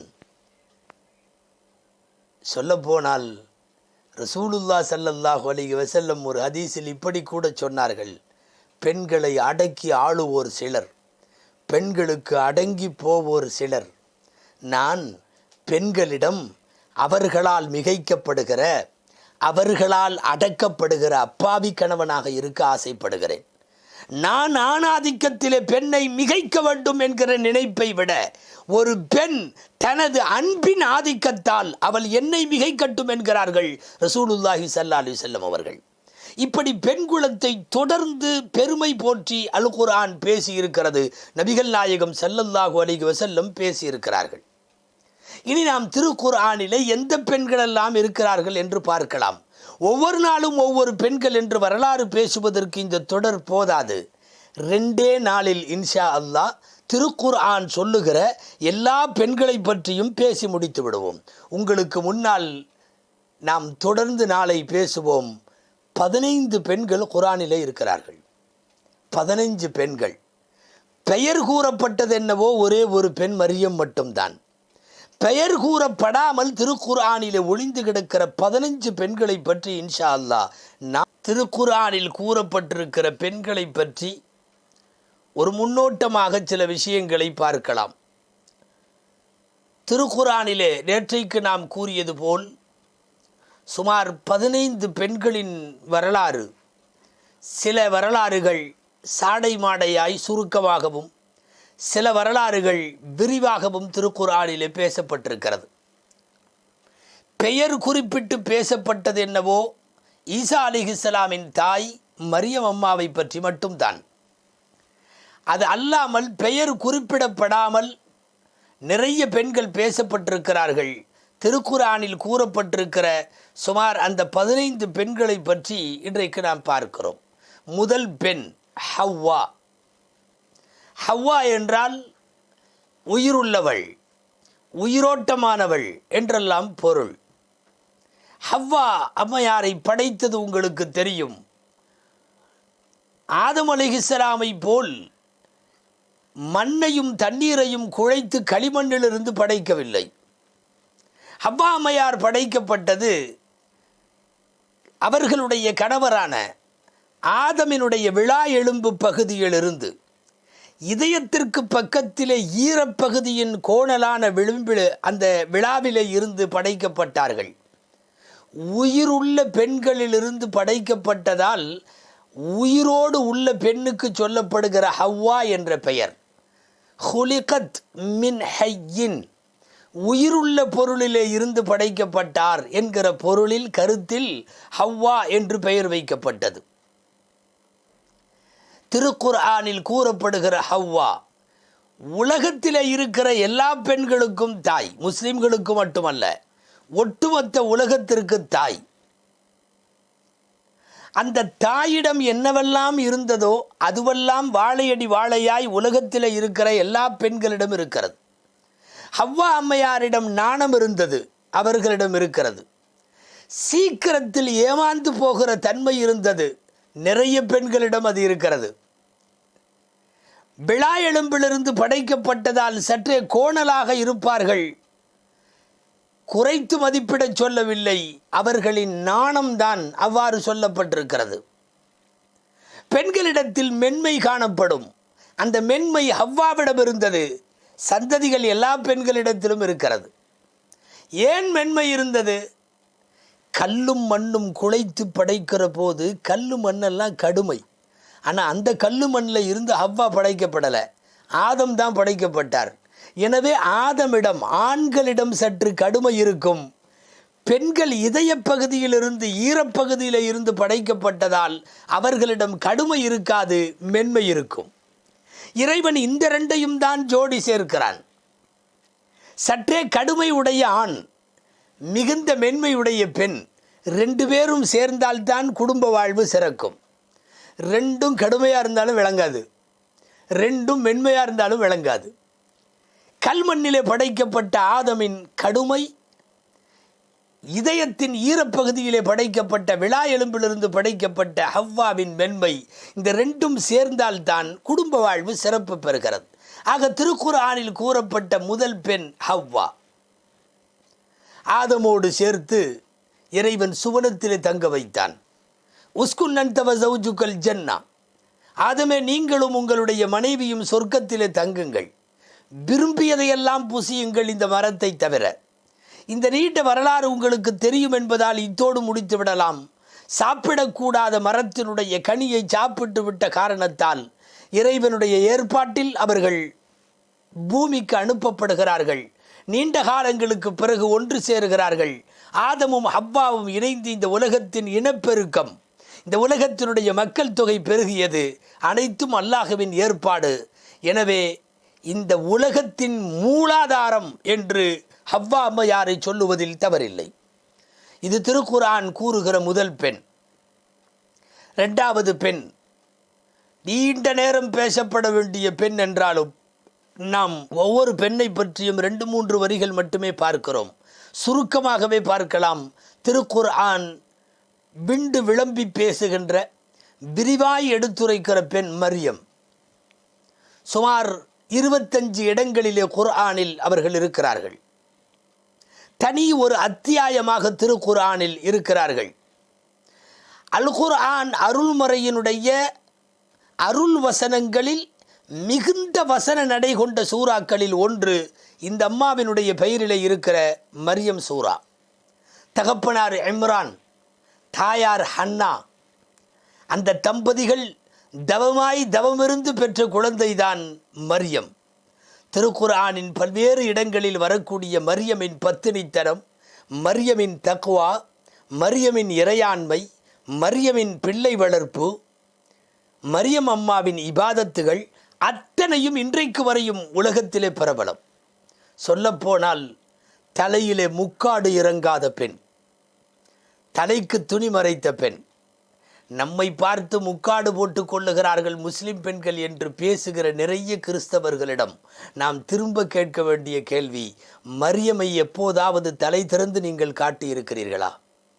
சொல்லப்போனால் ரசூலுல்லா ஸல்லல்லாஹு அலைஹி வஸல்லம் ஒரு ஹதீஸில் இப்படி கூட சொன்னார்கள் பெண்களை அடக்கி ஆளுவோர் சிலர் பெண்களுக்கு அடங்கி போவோர் சிலர் நான் பெண்களிடம் அவர்களால் மிகைக்கப்படுகிற அவர்களால் அடக்கப்படுகிற அப்பாவி கணவனாக இருக்க ஆசைப்படுகிறேன் நான் ஆணாதிக்கத்திலே பெண்ணை மிகைக்க வேண்டும் என்கிற நினைப்பை விட ஒரு பெண் தனது அன்பின் ஆதிக்கத்தால் அவள் என்னை மிகைக்கட்டும் என்கிறார்கள் ரசூலுல்லாஹி ஸல்லல்லாஹு அலைஹி வஸல்லம் அவர்கள் இப்படி பெண் குலத்தை தொடர்ந்து பெருமை போற்றி அல் குர்ஆன் பேசி இருக்கிறது நபிகள் நாயகம் ஸல்லல்லாஹு அலைஹி வஸல்லம் பேசி இருக்கிறார்கள் இனி நாம் திருக்குர்ஆனிலே எந்த பெண்கள் எல்லாம் இருக்கிறார்கள் என்று பார்க்கலாம் ஒவ்வொரு நாளும் ஒவ்வொரு பெண்கள் என்று வரலாறு பேசுவதற்கு இந்த தொடர் போதாது ரெண்டே நாளில் இன்ஷா அல்லாஹ் திருக்குர்ஆன் சொல்லுகிற எல்லா பெண்களை பற்றியும் பேசி முடித்து விடுவோம் உங்களுக்கு முன்னால் நாம் தொடர்ந்து நாளை பேசுவோம் பதினைந்து பெண்கள் குரானிலே இருக்கிறார்கள் பதினைஞ்சு பெண்கள் பெயர் கூறப்பட்டது என்னவோ ஒரே ஒரு பெண் மரியம் மட்டும்தான் பெயர் கூறப்படாமல் திருக்குர்ஆனிலே ஒளிந்து கிடக்கிற பதினஞ்சு பெண்களை பற்றி இன்ஷா அல்லாஹ் நான் திருக்குர்ஆனில் கூறப்பட்டிருக்கிற பெண்களை பற்றி ஒரு முன்னோட்டமாக சில விஷயங்களை பார்க்கலாம் திருக்குர்ஆனிலே நேற்றைக்கு நாம் கூறியது போல் சுமார் பதினைந்து பெண்களின் வரலாறு சில வரலாறுகள் சாடை மாடையாய் சுருக்கமாகவும் சில வரலாறுகள் விரிவாகவும் திருக்குறானிலே பேசப்பட்டிருக்கிறது பெயர் குறிப்பிட்டு பேசப்பட்டது என்னவோ ஈசா அலிஹிஸ்லாமின் தாய் மரியம் அம்மாவை பற்றி மட்டும்தான் அது அல்லாமல் பெயர் குறிப்பிடப்படாமல் நிறைய பெண்கள் பேசப்பட்டிருக்கிறார்கள் திருக்குறானில் கூறப்பட்டிருக்கிற சுமார் அந்த பதினைந்து பெண்களை பற்றி இன்றைக்கு நாம் பார்க்கிறோம் முதல் பெண் ஹவ்வா ஹவ்வா என்றால் உயிருள்ளவள் உயிரோட்டமானவள் என்றெல்லாம் பொருள் ஹவ்வா அம்மையாரை படைத்தது உங்களுக்கு தெரியும் ஆதம் அலிஹிஸ்லாமை போல் மண்ணையும் தண்ணீரையும் குழைத்து களிமண்ணிலிருந்து படைக்கவில்லை ஹவ்வா அம்மையார் படைக்கப்பட்டது அவர்களுடைய கணவரான ஆதமினுடைய விழா எலும்பு பகுதியிலிருந்து இதயத்திற்கு பக்கத்திலே ஈரப்பகுதியின் கோணலான விளிம்பில் அந்த விழாவிலே இருந்து படைக்கப்பட்டார்கள் உயிருள்ள பெண்களிலிருந்து படைக்கப்பட்டதால் உயிரோடு உள்ள பெண்ணுக்கு சொல்லப்படுகிற ஹவ்வா என்ற பெயர் ஹுலிகத் மின் ஹையின் உயிருள்ள பொருளிலே இருந்து படைக்கப்பட்டார் என்கிற பொருளில் கருத்தில் ஹவ்வா என்று பெயர் வைக்கப்பட்டது திருக்குர்ஆனில் கூறப்படுகிற ஹவ்வா உலகத்தில் இருக்கிற எல்லா பெண்களுக்கும் தாய் முஸ்லிம்களுக்கு மட்டுமல்ல ஒட்டுமொத்த உலகத்திற்கு தாய் அந்த தாயிடம் என்னவெல்லாம் இருந்ததோ அதுவெல்லாம் வாழையடி வாழையாய் உலகத்தில் இருக்கிற எல்லா பெண்களிடம் இருக்கிறது ஹவ்வா அம்மையாரிடம் நாணம் இருந்தது அவர்களிடம் இருக்கிறது சீக்கிரத்தில் ஏமாந்து போகிற தன்மை இருந்தது நிறைய பெண்களிடம் அது இருக்கிறது விழா எலும்பிலிருந்து படைக்கப்பட்டதால் சற்றே கோணலாக இருப்பார்கள் குறைத்து மதிப்பிடச் சொல்லவில்லை அவர்களின் நாணம்தான் அவ்வாறு சொல்லப்பட்டிருக்கிறது பெண்களிடத்தில் மென்மை காணப்படும் அந்த மென்மை ஹவ்வாவிடம் இருந்தது சந்ததிகள் எல்லா பெண்களிடத்திலும் இருக்கிறது ஏன் மென்மை இருந்தது கல்லும் மண்ணும் குழைத்து படைக்கிற போது கல்லு மண்ணெல்லாம் கடுமை ஆனால் அந்த கல்லு மண்ணில் இருந்து ஹவ்வா படைக்கப்படலை ஆதம் தான் படைக்கப்பட்டார் எனவே ஆதமிடம் ஆண்களிடம் சற்று கடுமை இருக்கும் பெண்கள் இதய பகுதியிலிருந்து ஈரப்பகுதியில் இருந்து படைக்கப்பட்டதால் அவர்களிடம் கடுமை இருக்காது மென்மை இருக்கும் இறைவன் இந்த ரெண்டையும் தான் ஜோடி சேர்க்கிறான் சற்றே கடுமை உடைய ஆண் மிகுந்த மென்மையுடைய பெண் ரெண்டு பேரும் சேர்ந்தால்தான் குடும்ப வாழ்வு சிறக்கும் ரெண்டும் கடுமையாக இருந்தாலும் விளங்காது ரெண்டும் மென்மையாக இருந்தாலும் விளங்காது கல்மண்ணிலே படைக்கப்பட்ட ஆதமின் கடுமை இதயத்தின் ஈரப்பகுதியிலே படைக்கப்பட்ட விழா எலும்பிலிருந்து படைக்கப்பட்ட ஹவ்வாவின் மென்மை இந்த ரெண்டும் சேர்ந்தால்தான் குடும்ப வாழ்வு சிறப்பு பெறுகிறது ஆக திருக்குர்ஆனில் கூறப்பட்ட முதல் பெண் ஹவ்வா ஆதமோடு சேர்த்து இறைவன் சுவனத்திலே தங்க வைத்தான் உஸ்குன் நன்தவ ஜவுஜுக்கல் ஜன்னா ஆதமே நீங்களும் உங்களுடைய மனைவியும் சொர்க்கத்திலே தங்குங்கள் விரும்பியதையெல்லாம் புசியுங்கள் இந்த மரத்தை தவிர இந்த நீண்ட வரலாறு உங்களுக்கு தெரியும் என்பதால் இத்தோடு முடித்து விடலாம் சாப்பிடக்கூடாத மரத்தினுடைய கனியை சாப்பிட்டு விட்ட காரணத்தால் இறைவனுடைய ஏற்பாட்டில் அவர்கள் பூமிக்கு அனுப்பப்படுகிறார்கள் நீண்ட காலங்களுக்கு பிறகு ஒன்று சேருகிறார்கள் ஆதமும் ஹவ்வாவும் இணைந்து இந்த உலகத்தின் இனப்பெருக்கம் இந்த உலகத்தினுடைய மக்கள் தொகை பெருகியது அனைத்தும் அல்லாஹுவின் ஏற்பாடு எனவே இந்த உலகத்தின் மூலாதாரம் என்று ஹவ்வா அம்மையாரை சொல்லுவதில் தவறில்லை இது திருக்குரான் கூறுகிற முதல் பெண் ரெண்டாவது பெண் நீண்ட நேரம் பேசப்பட வேண்டிய பெண் என்றாலும் நாம் ஒவ்வொரு பெண்ணை பற்றியும் ரெண்டு மூன்று வரிகள் மட்டுமே பார்க்கிறோம் சுருக்கமாகவே பார்க்கலாம் திருக்குர்ஆன் விண்டு விளம்பி பேசுகின்ற விரிவாய் எடுத்துரைக்கிற பெண் மரியம் சுமார் இருபத்தஞ்சு இடங்களிலே குர்ஆனில் அவர்கள் இருக்கிறார்கள் தனி ஒரு அத்தியாயமாக திருக்குர்ஆனில் இருக்கிறார்கள் அல் குர்ஆன் அருள்முறையினுடைய அருள் வசனங்களில் மிகுந்த வசன நடை கொண்ட சூறாக்களில் ஒன்று இந்த அம்மாவினுடைய பெயரிலே இருக்கிற மரியம் சூரா தகப்பனார் இம்ரான் தாயார் ஹன்னா அந்த தம்பதிகள் தவமாய் தவமிருந்து பெற்ற குழந்தைதான் மரியம் திருக்குர்ஆனின் பல்வேறு இடங்களில் வரக்கூடிய மரியமின் பத்தினித்தனம் மரியமின் தக்குவா மரியமின் இறையாண்மை மரியமின் பிள்ளை வளர்ப்பு மரியம் அம்மாவின் இபாதத்துகள் அத்தனையும் இன்றைக்கு வரையும் உலகத்திலே பிரபலம் சொல்லப்போனால் தலையிலே முக்காடு இறங்காத பெண் தலைக்கு துணி மறைத்த பெண் நம்மை பார்த்து முக்காடு போட்டு கொள்ளுகிறார்கள் முஸ்லிம் பெண்கள் என்று பேசுகிற நிறைய கிறிஸ்தவர்களிடம் நாம் திரும்ப கேட்க வேண்டிய கேள்வி மரியமை எப்போதாவது தலை திறந்து நீங்கள் காட்டியிருக்கிறீர்களா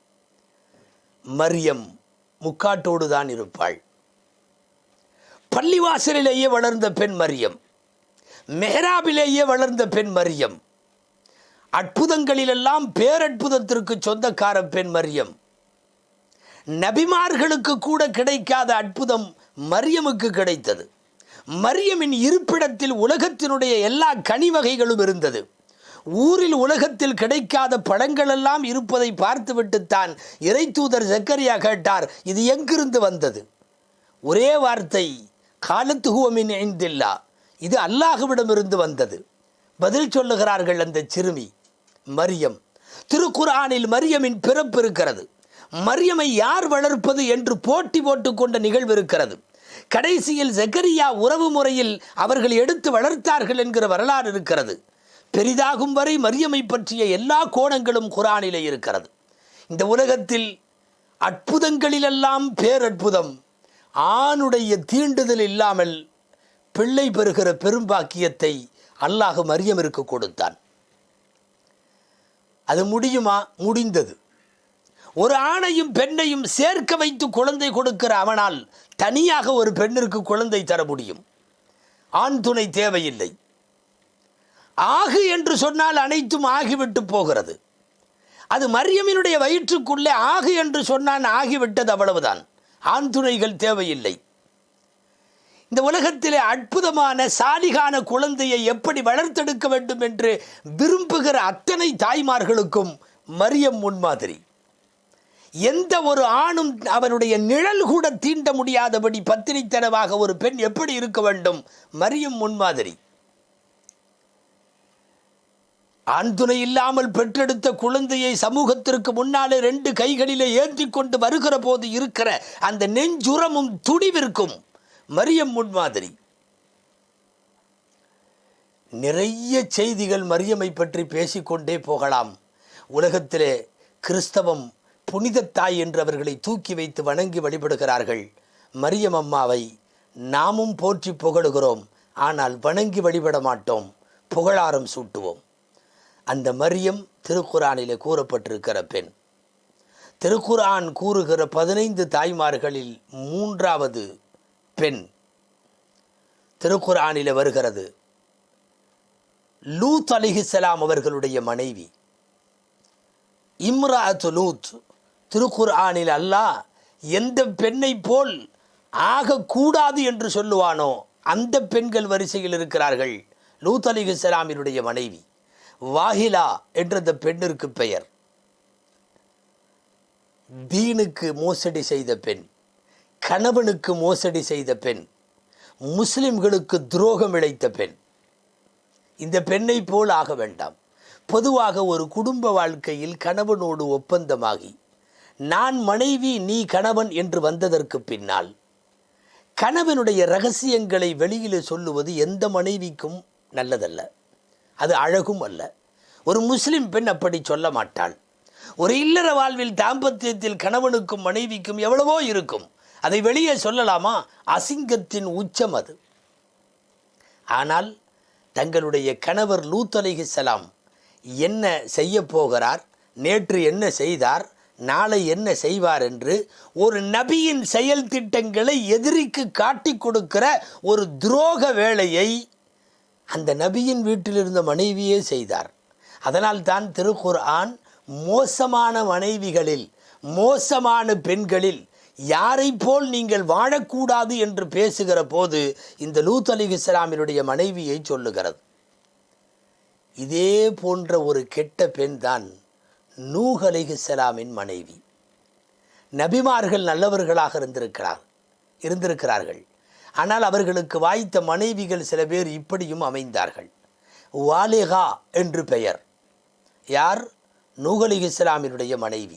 மரியம் முக்காட்டோடு தான் இருப்பாள் பள்ளிவாசலிலேயே வளர்ந்த பெண் மரியம் மெஹராபிலேயே வளர்ந்த பெண் மரியம் அற்புதங்களிலெல்லாம் பேரற்புதத்திற்கு சொந்தக்கார பெண் மரியம் நபிமார்களுக்கு கூட கிடைக்காத அற்புதம் மரியமுக்கு கிடைத்தது மரியமின் இருப்பிடத்தில் உலகத்தினுடைய எல்லா கனி வகைகளும் இருந்தது ஊரில் உலகத்தில் கிடைக்காத பழங்களெல்லாம் இருப்பதை பார்த்துவிட்டுத்தான் இறை தூதர் ஜக்கரியா கேட்டார் இது எங்கிருந்து வந்தது ஒரே வார்த்தை காலத்துகுவமின் ஐந்தில்லா இது அல்லாஹுவிடமிருந்து வந்தது பதில் சொல்லுகிறார்கள் அந்த சிறுமி மரியம் திருக்குர்ஆனில் மரியமின் பிறப்பு இருக்கிறது மரியமை யார் வளர்ப்பது என்று போட்டி போட்டுக்கொண்ட நிகழ்வு இருக்கிறது கடைசியில் ஜக்கரியா உறவு முறையில் அவர்கள் எடுத்து வளர்த்தார்கள் என்கிற வரலாறு இருக்கிறது பெரிதாகும் வரை மரியமை பற்றிய எல்லா கோணங்களும் குரானிலே இருக்கிறது இந்த உலகத்தில் அற்புதங்களிலெல்லாம் பேரற்புதம் ஆணுடைய தீண்டுதல் இல்லாமல் பிள்ளை பெறுகிற பெரும்பாக்கியத்தை அல்லாஹ் மரியமிற்கு கொடுத்தான் அது முடியுமா முடிந்தது ஒரு ஆணையும் பெண்ணையும் சேர்க்க வைத்து குழந்தை கொடுக்கிற அவனால் தனியாக ஒரு பெண்ணிற்கு குழந்தை தர முடியும் ஆண் துணை தேவையில்லை ஆகு என்று சொன்னால் அனைத்தும் ஆகிவிட்டு போகிறது அது மரியமினுடைய வயிற்றுக்குள்ளே ஆகு என்று சொன்னான் ஆகிவிட்டது அவ்வளவுதான் ஆண் துணைகள் தேவையில்லை இந்த உலகத்திலே அற்புதமான சாலிகான குழந்தையை எப்படி வளர்த்தெடுக்க வேண்டும் என்று விரும்புகிற அத்தனை தாய்மார்களுக்கும் மரியம் முன்மாதிரி எந்த ஒரு ஆணும் அவனுடைய நிழல் கூட தீண்ட முடியாதபடி பத்திரித்தனமாக ஒரு பெண் எப்படி இருக்க வேண்டும் மரியம் முன்மாதிரி ஆண் துணை இல்லாமல் பெற்றெடுத்த குழந்தையை சமூகத்திற்கு முன்னாலே ரெண்டு கைகளிலே ஏந்தி கொண்டு வருகிற போது இருக்கிற அந்த நெஞ்சுரமும் துடிவிற்கும் மரியம் முன்மாதிரி நிறைய செய்திகள் மரியமை பற்றி பேசிக்கொண்டே போகலாம் உலகத்திலே கிறிஸ்தவம் புனித தாய் என்று அவர்களை தூக்கி வைத்து வணங்கி வழிபடுகிறார்கள் மரியம் அம்மாவை நாமும் போற்றி புகழுகிறோம் ஆனால் வணங்கி வழிபட மாட்டோம் புகழாரம் சூட்டுவோம் அந்த மரியம் திருக்குரானிலே கூறப்பட்டிருக்கிற பெண் திருக்குரான் கூறுகிற பதினைந்து தாய்மார்களில் மூன்றாவது பெண் திருக்குரானிலே வருகிறது லூத் அலிஹிசலாம் அவர்களுடைய மனைவி இம்ராத்து லூத் திருக்குர்ஆனில் அல்லாஹ் எந்த பெண்ணை போல் ஆகக்கூடாது என்று சொல்லுவானோ அந்த பெண்கள் வரிசையில் இருக்கிறார்கள் லூத் அலிஹிசலாமினுடைய மனைவி வாஹிலா என்ற அந்த பெண்ணிற்கு பெயர் தீனுக்கு மோசடி செய்த பெண் கணவனுக்கு மோசடி செய்த பெண் முஸ்லிம்களுக்கு துரோகம் இழைத்த பெண் இந்த பெண்ணை போல் ஆக வேண்டாம் பொதுவாக ஒரு குடும்ப வாழ்க்கையில் கணவனோடு ஒப்பந்தமாகி நான் மனைவி நீ கணவன் என்று வந்ததற்கு பின்னால் கணவனுடைய ரகசியங்களை வெளியிலே சொல்லுவது எந்த மனைவிக்கும் நல்லதல்ல அது அழகும் அல்ல ஒரு முஸ்லிம் பெண் அப்படி சொல்ல மாட்டாள் ஒரு இல்லற வாழ்வில் தாம்பத்தியத்தில் கணவனுக்கும் மனைவிக்கும் எவ்வளவோ இருக்கும் அதை வெளியே சொல்லலாமா அசிங்கத்தின் உச்சம் அது ஆனால் தங்களுடைய கணவர் லூத் அலைஹிஸ்ஸலாம் என்ன செய்ய போகிறார் நேற்று என்ன செய்தார் நாளை என்ன செய்வார் என்று ஒரு நபியின் செயல் திட்டங்களை எதிரிக்கு காட்டிக் கொடுக்கிற ஒரு துரோக வேலையை அந்த நபியின் வீட்டில் இருந்த மனைவியே செய்தார் அதனால் தான் திருக்குர்ஆன் மோசமான மனைவிகளில் மோசமான பெண்களில் யாரை போல் நீங்கள் வாழக்கூடாது என்று பேசுகிற போது இந்த லூத் அலி இஸ்லாமினுடைய மனைவியை சொல்லுகிறது இதே போன்ற ஒரு கெட்ட பெண் தான் நூஹ் அலிஹிஸ்லாமின் மனைவி நபிமார்கள் நல்லவர்களாக இருந்திருக்கிறார் இருந்திருக்கிறார்கள் ஆனால் அவர்களுக்கு வாய்த்த மனைவிகள் சில பேர் இப்படியும் அமைந்தார்கள் வாலிகா என்று பெயர் யார் நூஹ் அலிஹிஸ்லாமினுடைய மனைவி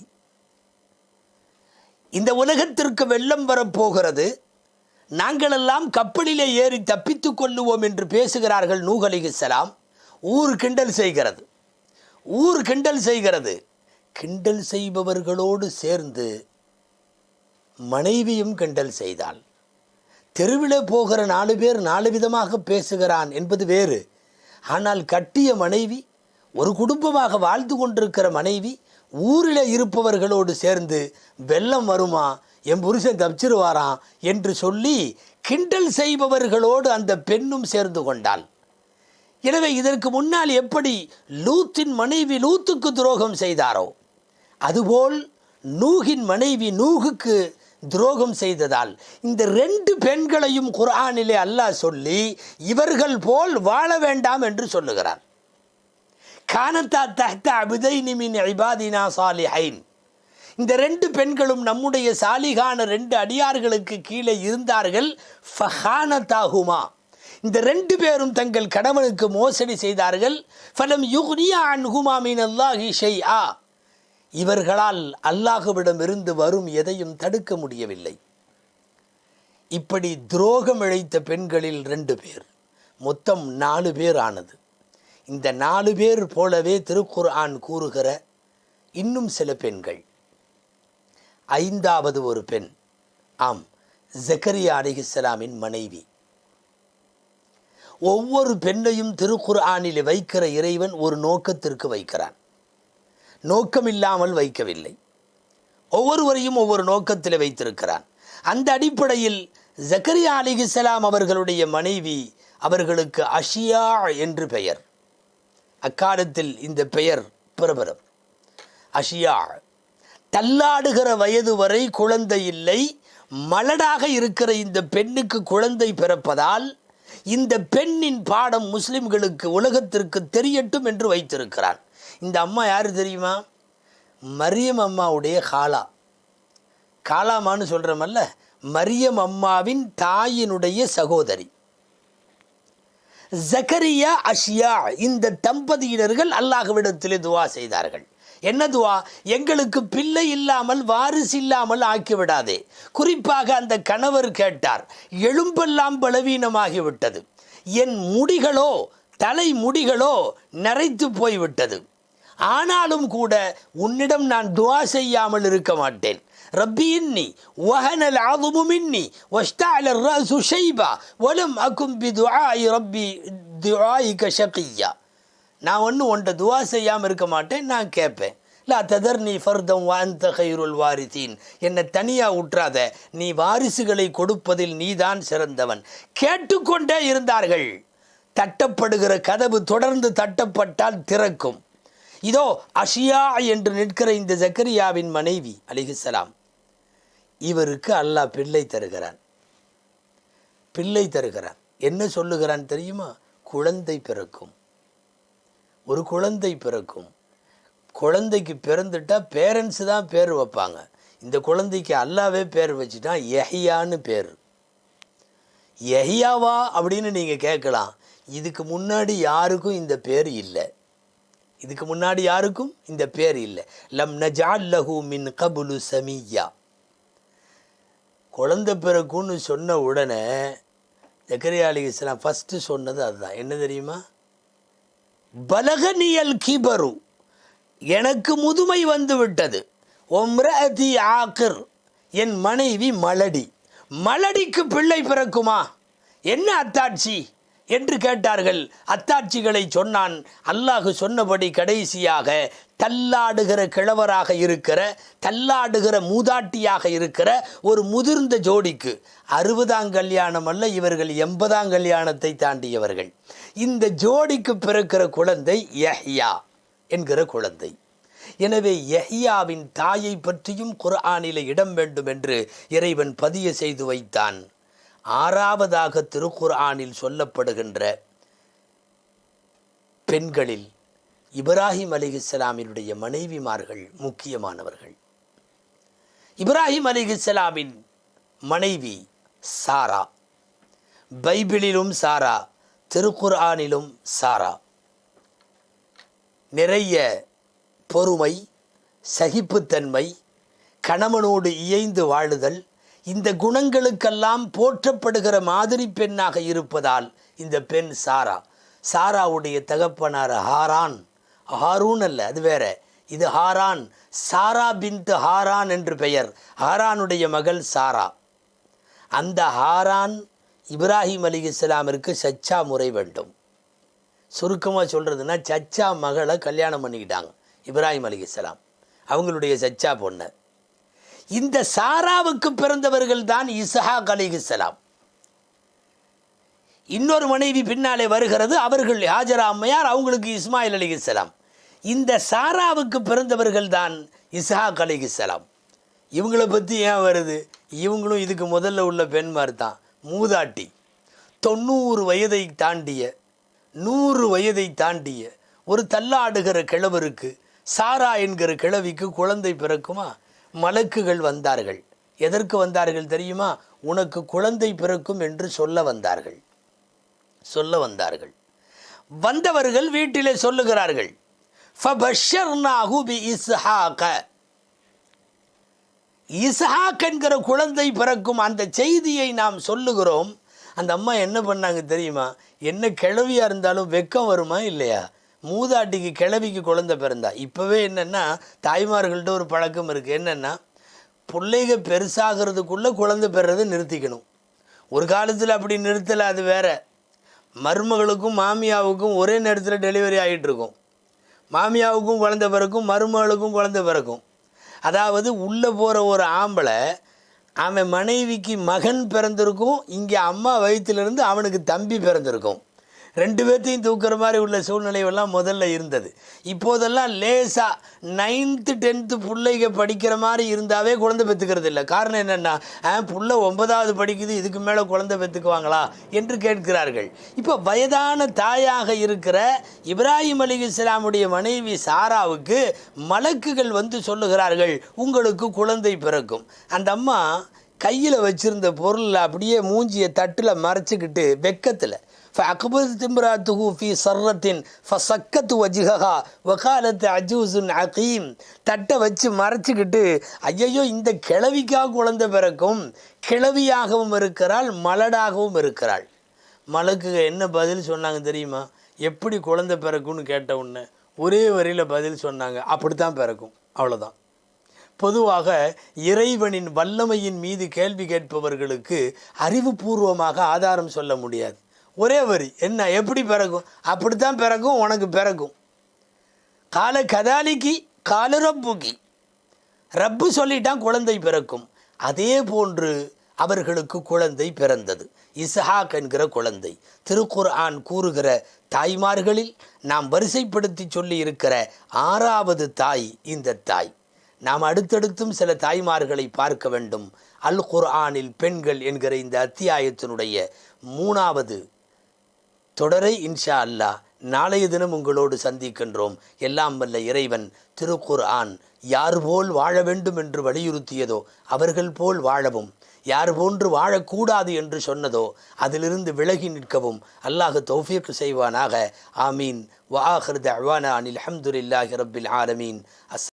இந்த உலகத்திற்கு வெள்ளம் வரப்போகிறது நாங்களெல்லாம் கப்பலிலே ஏறி தப்பித்துக் கொள்ளுவோம் என்று பேசுகிறார்கள் நூஹ் அலிஹிஸ்லாம் ஊர் கிண்டல் செய்கிறது ஊர் கிண்டல் செய்கிறது கிண்டல் செய்பவர்களோடு சேர்ந்து மனைவியும் கிண்டல் செய்தாள் தெருவிலே போகிற நாலு பேர் நாலு விதமாக பேசுகிறான் என்பது வேறு ஆனால் கட்டிய மனைவி ஒரு குடும்பமாக வாழ்ந்து கொண்டிருக்கிற மனைவி ஊரில் இருப்பவர்களோடு சேர்ந்து வெள்ளம் வருமா என் புருஷன் தப்பிச்சிருவாராம் என்று சொல்லி கிண்டல் செய்பவர்களோடு அந்த பெண்ணும் சேர்ந்து கொண்டாள் எனவே இதற்கு முன்னால் எப்படி லூத்தின் மனைவி லூத்துக்கு துரோகம் செய்தாரோ அதுபோல் நூகின் மனைவி நூகுக்கு துரோகம் செய்ததால் இந்த ரெண்டு பெண்களையும் குர்ஆனிலே அல்லாஹ் சொல்லி இவர்கள் போல் வாழ வேண்டாம் என்று சொல்லுகிறார் கானத்தா தஹ்த அபிதைனி மின் இபாதினா சாலிஹைன் இந்த ரெண்டு பெண்களும் நம்முடைய சாலிகான ரெண்டு அடியார்களுக்கு கீழே இருந்தார்கள் ஃபஹானத்தாகுமா இந்த ரெண்டு பேரும் தங்கள் கணவனுக்கு மோசடி செய்தார்கள் ஃபலம் யுக்னியா அன்ஹுமா மின் அல்லாஹி ஷைஆ இவர்களால் அல்லாஹுவிடம் இருந்து வரும் எதையும் தடுக்க முடியவில்லை இப்படி துரோகம் இழைத்த பெண்களில் ரெண்டு பேர் மொத்தம் நாலு பேர் ஆனது இந்த நாலு பேர் போலவே திருக்குர்ஆன் கூறுகிற இன்னும் சில பெண்கள் ஐந்தாவது ஒரு பெண் ஆம் ஜக்கரியா அலிஹிஸ்லாமின் மனைவி ஒவ்வொரு பெண்ணையும் திருக்குர்ஆனில் வைக்கிற இறைவன் ஒரு நோக்கத்திற்கு வைக்கிறான் நோக்கம் இல்லாமல் வைக்கவில்லை ஒவ்வொருவரையும் ஒவ்வொரு நோக்கத்தில் வைத்திருக்கிறான் அந்த அடிப்படையில் ஜக்கரியா அலிஹிஸ்லாம் அவர்களுடைய மனைவி அவர்களுக்கு அஷியா என்று பெயர் அக்காலத்தில் இந்த பெயர் பிரபலம் அஷியா தள்ளாடுகிற வயது வரை குழந்தை இல்லை மலடாக இருக்கிற இந்த பெண்ணுக்கு குழந்தை பிறப்பதால் இந்த பெண்ணின் பாடம் முஸ்லிம்களுக்கு உலகத்திற்கு தெரியட்டும் என்று வைத்திருக்கிறான் இந்த அம்மா யார் தெரியுமா மரியம் அம்மாவுடைய காலா காலாமான்னு சொல்கிறோமல்ல மரியம் அம்மாவின் தாயினுடைய சகோதரி ஜக்கரியா அஷியா இந்த தம்பதியினர்கள் அல்லாஹ்விடத்திலே துவா செய்தார்கள் என்ன துவா எங்களுக்கு பிள்ளை இல்லாமல் வாரிசு இல்லாமல் ஆக்கிவிடாதே குறிப்பாக அந்த கணவர் கேட்டார் எலும்பெல்லாம் பலவீனமாகிவிட்டது என் முடிகளோ தலை முடிகளோ நரைத்து போய்விட்டது ஆனாலும் கூட உன்னிடம் நான் துவா செய்யாமல் இருக்க மாட்டேன் ரப்பி இன்னி வஹனல் ஆதுமு மின்னி வஷ்டால الرأس شيبا ولم أكن بدعاء ربي دعائك شقيا நான் ஒன்றும் உன்ட்ட துவா செய்யாமல் இருக்க மாட்டேன் நான் கேட்பேன் லா ததர்னி ஃபர்தம் வாந்த கைருல் வாரிசீன் என்னை தனியாக விட்டுறாத நீ வாரிசுகளை கொடுப்பதில் நீதான் சிறந்தவன் கேட்டுக்கொண்டே இருந்தார்கள் தட்டப்படுகிற கதவு தொடர்ந்து தட்டப்பட்டால் திறக்கும் இதோ அஷியா என்று நிற்கிற இந்த ஜக்கரியாவின் மனைவி அலிஹிசலாம் இவருக்கு அல்லாஹ் பிள்ளை தருகிறான் பிள்ளை தருகிறான் என்ன சொல்லுகிறான் தெரியுமா குழந்தை பிறக்கும் ஒரு குழந்தை பிறக்கும் குழந்தைக்கு பிறந்துட்டா பேரண்ட்ஸ் தான் பேர் வைப்பாங்க இந்த குழந்தைக்கு அல்லாவே பேர் வச்சுட்டான் எஹியான்னு பேர் எஹியாவா அப்படின்னு நீங்கள் கேட்கலாம் இதுக்கு முன்னாடி யாருக்கும் இந்த பேர் இல்லை இதுக்கு முன்னாடி யாருக்கும் இந்த பேர் இல்லை லம் நஜால் லஹு மின் கபுலு சமியா குழந்தை பிறக்கும்னு சொன்ன உடனே ஜக்கரியா அலி இஸ்லாம் ஃபஸ்ட்டு சொன்னது அதுதான் என்ன தெரியுமா பலகனியல் கிபரு எனக்கு முதுமை வந்து விட்டது ஒம்ரதி ஆக்கிர் என் மனைவி மலடி மலடிக்கு பிள்ளை பிறக்குமா என்ன அத்தாட்சி என்று கேட்டார்கள் அத்தாட்சிகளை சொன்னான் அல்லாஹு சொன்னபடி கடைசியாக தள்ளாடுகிற கிழவராக இருக்கிற தள்ளாடுகிற மூதாட்டியாக இருக்கிற ஒரு முதிர்ந்த ஜோடிக்கு அறுபதாம் கல்யாணம் அல்ல இவர்கள் எண்பதாம் கல்யாணத்தை தாண்டியவர்கள் இந்த ஜோடிக்கு பிறக்கிற குழந்தை யஹ்யா என்கிற குழந்தை எனவே யஹ்யாவின் தாயை பற்றியும் குர்ஆனிலே இடம் வேண்டும் என்று இறைவன் பதிய செய்து வைத்தான் ஆறாவதாக திருக்குர்ஆனில் சொல்லப்படுகின்ற பெண்களில் இப்ராஹிம் அலிஹிஸ்லாமினுடைய மனைவிமார்கள் முக்கியமானவர்கள் இப்ராஹிம் அலிஹிஸ்லாமின் மனைவி சாரா பைபிளிலும் சாரா திருக்குர்ஆனிலும் சாரா நிறைய பொறுமை சகிப்புத்தன்மை கணவனோடு இயைந்து வாழுதல் இந்த குணங்களுக்கெல்லாம் போற்றப்படுகிற மாதிரி பெண்ணாக இருப்பதால் இந்த பெண் சாரா சாராவுடைய தகப்பனார் ஹாரான் ஹாரூன் அல்ல அது வேற இது ஹாரான் சாரா பின்த் ஹாரான் என்று பெயர் ஹாரானுடைய மகள் சாரா அந்த ஹாரான் இப்ராஹிம் அலி இஸ்லாமிற்கு சச்சா முறை வேண்டும் சுருக்கமாக சொல்கிறதுனா சச்சா மகளை கல்யாணம் பண்ணிக்கிட்டாங்க இப்ராஹிம் அலி இஸ்லாம் அவங்களுடைய சச்சா பொண்ணை இந்த சாராவுக்கு பிறந்தவர்கள் தான் இஸ்ஹாக் அலிஹிஸ்லாம் இன்னொரு மனைவி பின்னாலே வருகிறது அவர்கள் ஹாஜரா அம்மையார் அவங்களுக்கு இஸ்மாயில் அலிஹிஸ்லாம் இந்த சாராவுக்கு பிறந்தவர்கள் தான் இஸ்ஹாக் அலிஹிஸ்லாம் இவங்களை பற்றி ஏன் வருது இவங்களும் இதுக்கு முதல்ல உள்ள பெண்மார் தான் மூதாட்டி தொண்ணூறு வயதை தாண்டிய நூறு வயதை தாண்டிய ஒரு தள்ளாடுகிற கிழவருக்கு சாரா என்கிற கிழவிக்கு குழந்தை பிறக்குமா மலக்குகள் வந்தார்கள் எதற்கு வந்தார்கள் தெரியுமா உனக்கு குழந்தை பிறக்கும் என்று சொல்ல வந்தார்கள் சொல்ல வந்தார்கள் வந்தவர்கள் வீட்டிலே சொல்லுகிறார்கள் ஃபபஷர்னாஹு பி இஸ்ஹாக இஸ்ஹாக் என்கிற குழந்தை பிறக்கும் அந்த செய்தியை நாம் சொல்லுகிறோம் அந்த அம்மா என்ன பண்ணாங்க தெரியுமா என்ன கிழவியாக இருந்தாலும் வெக்கம் வருமா இல்லையா மூதாட்டிக்கு கிழவிக்கு குழந்தை பிறந்தா இப்போவே என்னென்னா தாய்மார்கள்ட்ட ஒரு பழக்கம் இருக்குது என்னென்னா பிள்ளைக பெருசாகிறதுக்குள்ளே குழந்தை பெறதை நிறுத்திக்கணும் ஒரு காலத்தில் அப்படி நிறுத்தலை அது வேற மருமகளுக்கும் மாமியாவுக்கும் ஒரே நேரத்தில் டெலிவரி ஆகிட்டு இருக்கும் மாமியாவுக்கும் குழந்தை பிறக்கும் மருமகளுக்கும் குழந்தை பிறக்கும் அதாவது உள்ளே போகிற ஒரு ஆம்பளை அவன் மனைவிக்கு மகன் பிறந்திருக்கும் இங்கே அம்மா வயிற்றிலிருந்து அவனுக்கு தம்பி பிறந்திருக்கும் ரெண்டு பேர்த்தையும் தூக்குற மாதிரி உள்ள சூழ்நிலையெல்லாம் முதல்ல இருந்தது இப்போதெல்லாம் லேசாக நைன்த்து டென்த்து பிள்ளைங்க படிக்கிற மாதிரி இருந்தாவே குழந்தை பெற்றுக்கிறது இல்லை காரணம் என்னென்னா புள்ள ஒன்பதாவது படிக்குது இதுக்கு மேலே குழந்தை பெற்றுக்குவாங்களா என்று கேட்கிறார்கள் இப்போ வயதான தாயாக இருக்கிற இப்ராஹிம் அலி இஸ்லாமுடைய மனைவி சாராவுக்கு மலக்குகள் வந்து சொல்லுகிறார்கள் உங்களுக்கு குழந்தை பிறக்கும் அந்த அம்மா கையில் வச்சிருந்த பொருள் அப்படியே மூஞ்சியை தட்டில் மறைச்சிக்கிட்டு வெக்கத்தில் فأقبلت امرأته في سرة فسكت وجهها وقالت عجوز عقيم தட்டை வச்சு மறைச்சிக்கிட்டு ஐயையோ இந்த கிழவிக்காக குழந்தை பிறக்கும் கிழவியாகவும் இருக்கிறாள் மலடாகவும் இருக்கிறாள் மலக்கு என்ன பதில் சொன்னாங்க தெரியுமா எப்படி குழந்தை பிறக்கும்னு கேட்ட உடனே ஒரே வரியில் பதில் சொன்னாங்க அப்படித்தான் பிறக்கும் அவ்வளோதான் பொதுவாக இறைவனின் வல்லமையின் மீது கேள்வி கேட்பவர்களுக்கு அறிவுபூர்வமாக ஆதாரம் சொல்ல முடியாது ஒரே வரி என்ன எப்படி பிறக்கும் அப்படித்தான் பிறக்கும் உனக்கு பிறக்கும் கால கதாலிக்கு கால ரப்புக்கி ரப்பு சொல்லிட்டான் குழந்தை பிறக்கும் அதே போன்று அவர்களுக்கு குழந்தை பிறந்தது இஸ்ஹாக் என்கிற குழந்தை திருக்குர்ஆன் கூறுகிற தாய்மார்களில் நாம் வரிசைப்படுத்தி சொல்லி இருக்கிற ஆறாவது தாய் இந்த தாய் நாம் அடுத்தடுத்தும் சில தாய்மார்களை பார்க்க வேண்டும் அல் குர்ஆனில் பெண்கள் என்கிற இந்த அத்தியாயத்தினுடைய மூணாவது தொடரை இன்ஷா அல்லாஹ் நாளைய தினம் உங்களோடு சந்திக்கின்றோம் எல்லாம் வல்ல இறைவன் திருக்குர் ஆன் யார் போல் வாழ வேண்டும் என்று வலியுறுத்தியதோ அவர்கள் போல் வாழவும் யார் போன்று வாழக்கூடாது என்று சொன்னதோ அதிலிருந்து விலகி நிற்கவும் அல்லாஹ் தௌஃபீக் செய்வானாக ஆமீன் வாஹர் தவானா அனில் அஹமதுல்லாஹி ரபில் ஆலமீன் அஸ்